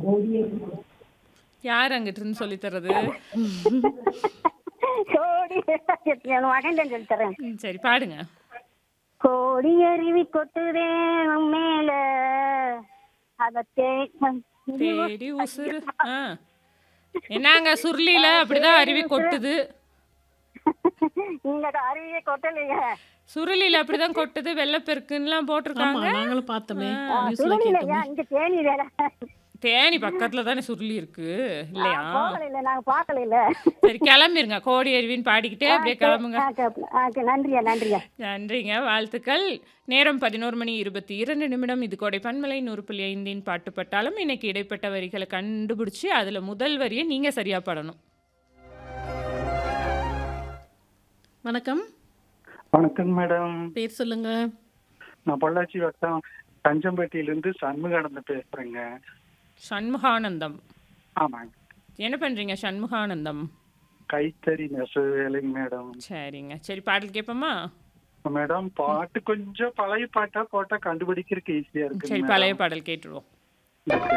யார் அங்கிட்டு இருந்து சொல்லி தர்றது கோடி என் மகன் சொல்லி தரேன் ம், சரி பாடுங்க கோடி அருவி கொட்டுதே உன் மேல அத தே- தேடி உசுறு ஆ என்னங்க சுருளியில அப்படிதான் அருவி கொட்டுது இங்க அது அருவியே கொட்டலையே சுருளியில அப்படிதான் கொட்டுது வெள்ளப்பெருக்குன்னுலாம் ஆமா போட்டிருக்காங்க நாங்களும் பார்த்தோமே நியூஸ்ல சுருளில கேட்டோமே ஏன் இங்க தேனி வேற தேனி பக்கத்துல தானே சுருளி இருக்கு இல்லையா போகல இல்ல நாங்க பார்க்கல இல்ல சரி கிளம்பிருங்க கோடி அருவின்னு பாடிக்கிட்டே அப்படியே கிளம்புங்க ஆ, கேப்பல. ஆ, கே- நன்றியா நன்றியா நன்றிங்க வாழ்த்துக்கள் நேரம் பதினோரு மணி இருபத்தி இரண்டு நிமிடம் இது கோடை பன்மலை நூறு புள்ளி ஐந்தின் பாட்டு பட்டாலும் இன்னைக்கு இடைப்பட்ட வரிகளை கண்டுபிடிச்சி அதில் முதல் வரியை நீங்கள் சரியாக பாடணும் வணக்கம் வணக்கம் மேடம் பேர் சொல்லுங்க நான் பொள்ளாச்சி வட்டம் தஞ்சம்பேட்டையிலிருந்து சண்முகானந்தம் பேசுறேங்க சண்முகானந்தம் ஆமாங்க என்ன பண்ணுறீங்க சண்முகானந்தம் கைத்தறி நெசவு வேலைங்க மேடம் சரிங்க சரி பாடல் கேட்போமா மேடம் பாட்டு கொஞ்சம் பழைய பாட்டா போட்டா கண்டுபிடிக்கிறதுக்கு ஈஸியா இருக்கு சரி பழைய பாடல் கேட்டுருவோம் மேடம்